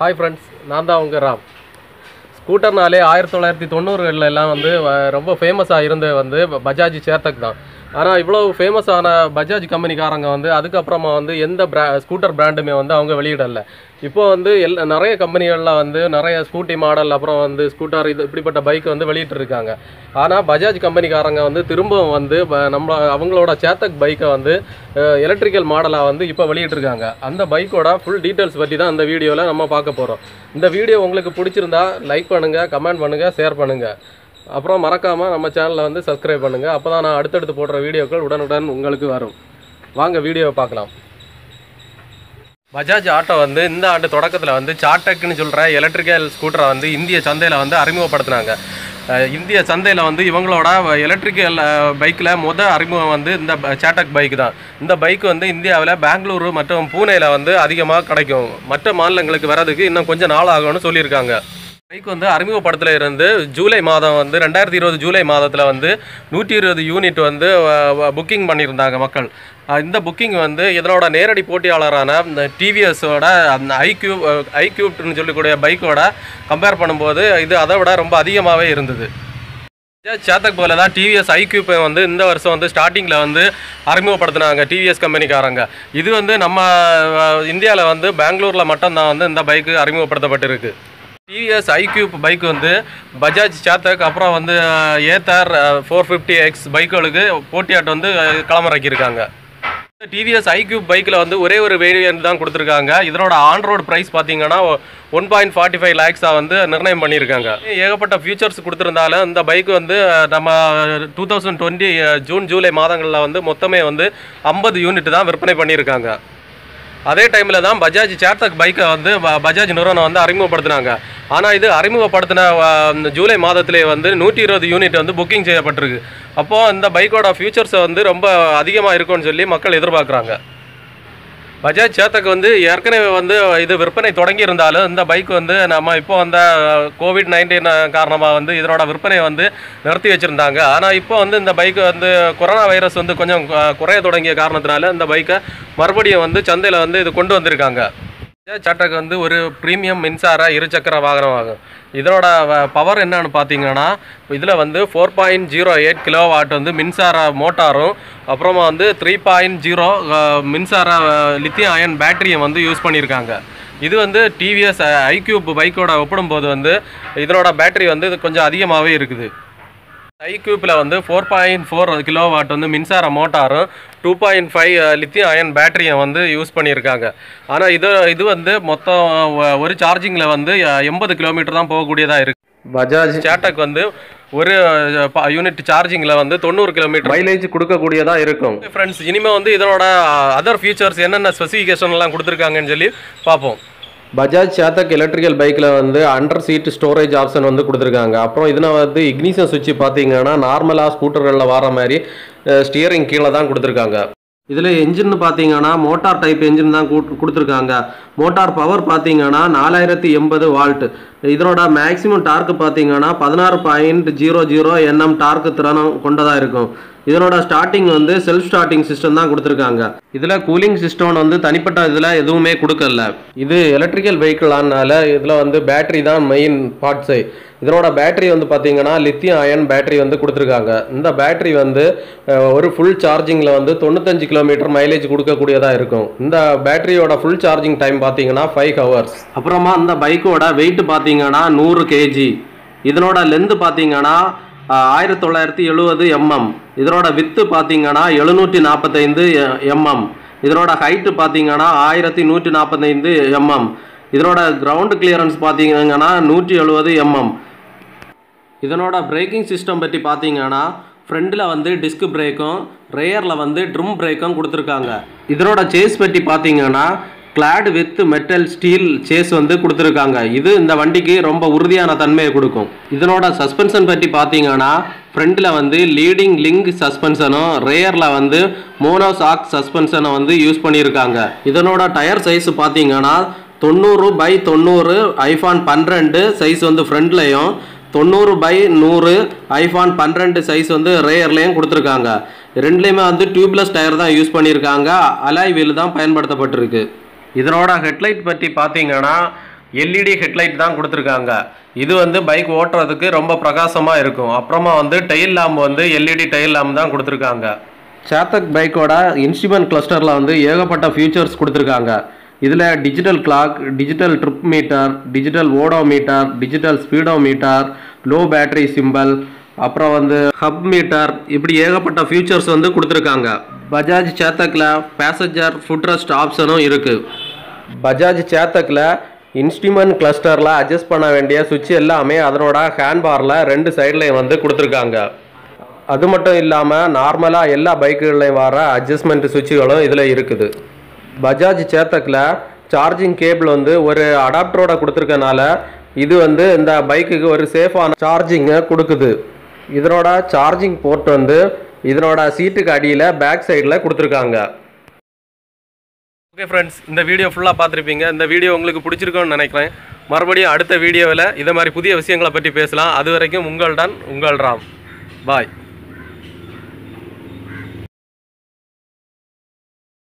hi friends நான் தான் உங்கள் ராம் ஸ்கூட்டர்னாலே ஆயிரத்தி தொள்ளாயிரத்தி தொண்ணூறுகளில் எல்லாம் வந்து வ- ரொம்ப ஃபேமஸாக இருந்தது வந்து பஜாஜ் சேத்தக் தான் ஆனால் இவ்வளோ ஃபேமஸான பஜாஜ் கம்பெனிக்காரங்க வந்து அதுக்கப்புறமா வந்து எந்த பிரா ஸ்கூட்டர் பிராண்டுமே வந்து அவங்க வெளியிடல இப்போ வந்து எல் நிறைய கம்பெனிகளில் வந்து நிறைய ஸ்கூட்டி மாடல் அப்புறம் வந்து ஸ்கூட்டர் இது இப்படிப்பட்ட பைக் வந்து வெளியிட்டு இருக்காங்க ஆனால் பஜாஜ் கம்பெனிக்காரங்க வந்து திரும்பவும் வந்து ப- நம்ம அவங்களோட சேத்தக் பைக்கை வந்து எலக்ட்ரிக்கல் மாடலாக வந்து இப்போ வெளியிட்டிருக்காங்க அந்த பைக்கோட ஃபுல் டீட்டெயில்ஸ் பற்றி தான் இந்த வீடியோவில் நம்ம பார்க்க போகிறோம் இந்த வீடியோ உங்களுக்கு பிடிச்சிருந்தா லைக் பண்ணுங்கள் கமெண்ட் பண்ணுங்கள் ஷேர் பண்ணுங்கள் அப்புறம் மறக்காமல் நம்ம சேனலை வந்து சப்ஸ்கிரைப் பண்ணுங்கள் அப்போ தான் நான் அடுத்தடுத்து போடுற வீடியோக்கள் உடனுடன் உங்களுக்கு வரும் வாங்க வீடியோவை பார்க்கலாம் பஜாஜ் ஆட்டோ வந்து இந்த ஆண்டு தொடக்கத்தில் வந்து சாட்டக்னு சொல்கிற எலக்ட்ரிக்கல் ஸ்கூட்டரை வந்து இந்திய சந்தையில் வந்து அறிமுகப்படுத்தினாங்க அஹ் இந்திய சந்தையில் வந்து இவங்களோட எலக்ட்ரிக்கல் பைக்கில் முத அறிமுகம் வந்து இந்த ப- சாட்டக் பைக் தான் இந்த பைக் வந்து இந்தியாவில் பெங்களூரு மற்றும் பூனேயில் வந்து அதிகமாக கிடைக்கும் மற்ற மாநிலங்களுக்கு வர்றதுக்கு இன்னும் கொஞ்சம் நாள் ஆகும்னு சொல்லியிருக்காங்க பைக் வந்து அறிமுகப்படத்துல இருந்து ஜூலை மாதம் வந்து ரெண்டாயிரத்தி இருபது ஜூலை மாதத்தில் வந்து நூற்றி இருபது யூனிட் வந்து புக்கிங் பண்ணியிருந்தாங்க மக்கள் அஹ் இந்த புக்கிங் வந்து இதனோட நேரடி போட்டியாளரான இந்த டிவிஎஸோட அந்த ஐக்யூ ஐக்யூப்னு சொல்லக்கூடிய பைக்கோட கம்பேர் பண்ணும்போது இது அதை விட ரொம்ப அதிகமாகவே இருந்தது பஜாஜ் சேத்தக் போல தான் டிவிஎஸ் ஐக்யூப்பை வந்து இந்த வருஷம் வந்து ஸ்டார்டிங்கில் வந்து அறிமுகப்படுத்தினாங்க டிவிஎஸ் கம்பெனிக்காரங்க இது வந்து நம்ம இந்தியாவில் வந்து பெங்களூரில் மட்டும்தான் வந்து இந்த பைக்கு அறிமுகப்படுத்தப்பட்டிருக்கு டிவிஎஸ் ஐக்யூப் பைக் வந்து பஜாஜ் சேத்தக் அப்புறம் வந்து ஏத்தார் ஃபோர் ஃபிஃப்டி எக்ஸ் பைக்குகளுக்கு போட்டியாட்டு வந்து அஹ், களமிறக்கியிருக்காங்க டிவிஎஸ் ஐக்யூப் பைக்கில் வந்து ஒரே ஒரு வேரியன்ட் தான் கொடுத்துருக்காங்க இதனோட ஆன் ரோடு ப்ரைஸ் பார்த்தீங்கன்னா ஒன் பாயிண்ட் ஃபார்ட்டி ஃபைவ் லேக்ஸாக வந்து நிர்ணயம் பண்ணியிருக்காங்க ஏகப்பட்ட ஃபியூச்சர்ஸ் கொடுத்துருந்தாலும் இந்த பைக் வந்து அஹ், நம்ம two thousand twenty June July மாதங்களில் வந்து மொத்தமே வந்து ஐம்பது யூனிட் தான் விற்பனை பண்ணியிருக்காங்க அதே டைமில் தான் பஜாஜ் சேத்தக் பைக்கை வந்து ப- பஜாஜ் நிறுவனம் வந்து அறிமுகப்படுத்தினாங்க ஆனால் இது அறிமுகப்படுத்தின அஹ், இந்த ஜூலை மாதத்திலே வந்து நூற்றி இருபது யூனிட் வந்து புக்கிங் செய்யப்பட்டிருக்கு அப்போது இந்த பைக்கோட ஃபியூச்சர்ஸை வந்து ரொம்ப அதிகமாக இருக்கும்னு சொல்லி மக்கள் எதிர்பார்க்குறாங்க பஜாஜ் சேத்தக் வந்து ஏற்கனவே வந்து இது விற்பனை தொடங்கி இருந்தாலும் இந்த பைக் வந்து நம்ம இப்போ வந்த கோவிட் நைன்டீன் காரணமாக வந்து இதனோட விற்பனை வந்து நிறுத்தி வச்சுருந்தாங்க ஆனால் இப்போ வந்து இந்த பைக் வந்து கொரோனா வைரஸ் வந்து கொஞ்சம் கு- குறைய தொடங்கிய காரணத்தினால இந்த பைக்கை மறுபடியும் வந்து சந்தையில் வந்து இது கொண்டு வந்திருக்காங்க பஜாஜ் சேட்டக் வந்து ஒரு ப்ரீமியம் மின்சார இருசக்கர வாகனம் ஆகும் இதனோட பவர் என்னன்னு பார்த்தீங்கன்னா இதில் வந்து four point zero eight kilo watt வந்து மின்சார மோட்டாரும் அப்புறமா வந்து த்ரீ பாயிண்ட் ஜீரோ மின்சார லித்தியம் அயன் பேட்டரியும் வந்து யூஸ் பண்ணியிருக்காங்க இது வந்து டிவிஎஸ் ஐக்யூப் பைக்கோட ஒப்பிடும்போது வந்து இதனோட பேட்டரி வந்து இது கொஞ்சம் அதிகமாகவே இருக்குது ஐக்யூப்பில் வந்து four point four kilo watt வந்து மின்சார மோட்டாரும் two point five lithium ion பேட்டரியை வந்து யூஸ் பண்ணியிருக்காங்க ஆனால் இது இது வந்து மொத்தம் ஒ- ஒரு சார்ஜிங்கில் வந்து எண்பது கிலோமீட்டர் தான் போகக்கூடியதாக இருக்குது பஜாஜ் சேட்டக் வந்து ஒரு யூனிட் சார்ஜிங்கில் வந்து தொண்ணூறு கிலோமீட்டர் மைலேஜ் கொடுக்கக்கூடியதாக இருக்கும் ஃப்ரெண்ட்ஸ் இனிமேல் வந்து இதனோட அதர் ஃபீச்சர்ஸ் என்னென்ன ஸ்பெசிஃபிகேஷன்லாம் கொடுத்துருக்காங்கன்னு சொல்லி பார்ப்போம் பஜாஜ் சேத்தக் எலக்ட்ரிக்கல் பைக்கில் வந்து அண்டர் சீட் ஸ்டோரேஜ் ஆப்ஷன் வந்து கொடுத்துருக்காங்க அப்புறம் இதில் வந்து இக்னிஷன் சுவிட்ச் பார்த்தீங்கன்னா நார்மலாக ஸ்கூட்டர்களில் வர மாதிரி ஸ்டியரிங் கீழே தான் கொடுத்துருக்காங்க இதில் என்ஜின் பார்த்தீங்கன்னா மோட்டார் டைப் என்ஜின் தான் கூட்- கொடுத்துருக்காங்க மோட்டார் பவர் பார்த்தீங்கன்னா நாலாயிரத்தி எண்பது வால்ட் இதனோட மேக்ஸிமம் டார்க் பார்த்தீங்கன்னா பதினாறு point zero zero NM torque திறனம் கொண்டதாக இருக்கும் இதனோட ஸ்டார்டிங் வந்து செல்ஃப் ஸ்டார்டிங் சிஸ்டம் தான் கொடுத்துருக்காங்க இதில் கூலிங் சிஸ்டம் வந்து தனிப்பட்ட இதில் எதுவுமே கொடுக்கல இது எலக்ட்ரிக்கல் வெஹிக்கிள் ஆனால இதில் வந்து பேட்டரி தான் மெயின் பார்ட்ஸு இதனோட பேட்டரி வந்து பார்த்தீங்கன்னா லித்தியம் அயன் பேட்டரி வந்து கொடுத்துருக்காங்க இந்த பேட்டரி வந்து அஹ், ஒரு ஃபுல் சார்ஜிங்கில் வந்து தொண்ணூத்தஞ்சு கிலோமீட்டர் மைலேஜ் கொடுக்கக்கூடியதாக இருக்கும் இந்த பேட்டரியோட ஃபுல் சார்ஜிங் டைம் பார்த்தீங்கன்னா ஃபைவ் ஹவர்ஸ் அப்புறமா இந்த பைக்கோட வெயிட் பார்த்தீங்கன்னா நூறு கேஜி இதனோட லென்த் பார்த்தீங்கன்னா ஆயிரத்தி தொள்ளாயிரத்தி எழுபது எம்எம் இதனோட வித்து பார்த்தீங்கன்னா எழுநூற்றி நாற்பத்தைந்து எம்எம் இதனோட ஹைட்டு பார்த்தீங்கன்னா ஆயிரத்தி நூற்றி நாற்பத்தைந்து எம்எம் இதனோட கிரவுண்ட் கிளியரன்ஸ் பார்த்தீங்கன்னா நூற்றி எழுபது எம்எம் இதனோட பிரேக்கிங் சிஸ்டம் பற்றி பார்த்தீங்கன்னா ஃப்ரண்டில் வந்து டிஸ்க் பிரேக்கும் ரேயரில் வந்து ட்ரம் பிரேக்கும் கொடுத்துருக்காங்க இதனோட சேஸ் பற்றி பார்த்தீங்கன்னா clad with metal steel chassis வந்து கொடுத்துருக்காங்க இது இந்த வண்டிக்கு ரொம்ப உறுதியான தன்மையை கொடுக்கும் இதனோட சஸ்பென்ஷன் பற்றி பார்த்தீங்கன்னா ஃப்ரண்டில் வந்து லீடிங் லிங்க் சஸ்பென்ஷனும் ரேயரில் வந்து மோனோசாக் சஸ்பென்ஷனை வந்து யூஸ் பண்ணியிருக்காங்க இதனோட டயர் சைஸ் பார்த்தீங்கன்னா தொண்ணூறு பை தொண்ணூறு ஐஃபான் பன்னிரெண்டு சைஸ் வந்து ஃப்ரண்ட்லையும் தொண்ணூறு பை நூறு ஐஃபான் பன்னிரெண்டு சைஸ் வந்து ரேயர்லேயும் கொடுத்துருக்காங்க ரெண்டுலேயுமே வந்து டியூப்லெஸ் டயர் தான் யூஸ் பண்ணியிருக்காங்க அலாய் வீல் தான் பயன்படுத்தப்பட்டிருக்கு இதனோட ஹெட்லைட் பற்றி பார்த்தீங்கன்னா எல்இடி ஹெட்லைட் தான் கொடுத்துருக்காங்க இது வந்து பைக் ஓட்டுறதுக்கு ரொம்ப பிரகாசமாக இருக்கும் அப்புறமா வந்து டெயில் லேம்ப் வந்து எல்இடி டெயில் லேம்ப் தான் கொடுத்துருக்காங்க சேத்தக் பைக்கோட இன்ஸ்ட்ருமெண்ட் கிளஸ்டரில் வந்து ஏகப்பட்ட ஃபியூச்சர்ஸ் கொடுத்துருக்காங்க இதில் digital clock digital trip meter digital odometer digital speedometer low battery symbol அப்புறம் வந்து ஹப் மீட்டர் இப்படி ஏகப்பட்ட ஃபியூச்சர்ஸ் வந்து கொடுத்துருக்காங்க பஜாஜ் சேத்தக்கில் பேசஞ்சர் ஃபுட்ரஸ்ட் ஆப்ஷனும் இருக்குது பஜாஜ் சேத்தக்கில் இன்ஸ்ட்ருமெண்ட் கிளஸ்டரில் அட்ஜஸ்ட் பண்ண வேண்டிய சுவிட்ச் எல்லாமே அதனோட ஹேண்ட்பாரில் ரெண்டு சைட்லையும் வந்து கொடுத்துருக்காங்க அது மட்டும் இல்லாமல் நார்மலாக எல்லா பைக்குகள்லையும் வர அட்ஜஸ்ட்மெண்ட் சுவிட்சுகளும் இதில் இருக்குது பஜாஜ் சேத்தக்கில் சார்ஜிங் கேபிள் வந்து ஒரு அடாப்டரோட கொடுத்துருக்கனால இது வந்து இந்த பைக்குக்கு ஒரு சேஃபான சார்ஜிங்கை கொடுக்குது இதனோட சார்ஜிங் போர்ட் வந்து இதனோட சீட்டுக்கு அடியில் பேக் சைடில் கொடுத்துருக்காங்க ஓகே ஃப்ரெண்ட்ஸ் இந்த வீடியோ ஃபுல்லாக பார்த்துருப்பீங்க இந்த வீடியோ உங்களுக்கு பிடிச்சிருக்கும்னு நினைக்கிறேன் மறுபடியும் அடுத்த வீடியோவில் இதை மாதிரி புதிய விஷயங்களை பற்றி பேசலாம் அது வரைக்கும் உங்கள்தான் உங்கள் ராம் பாய்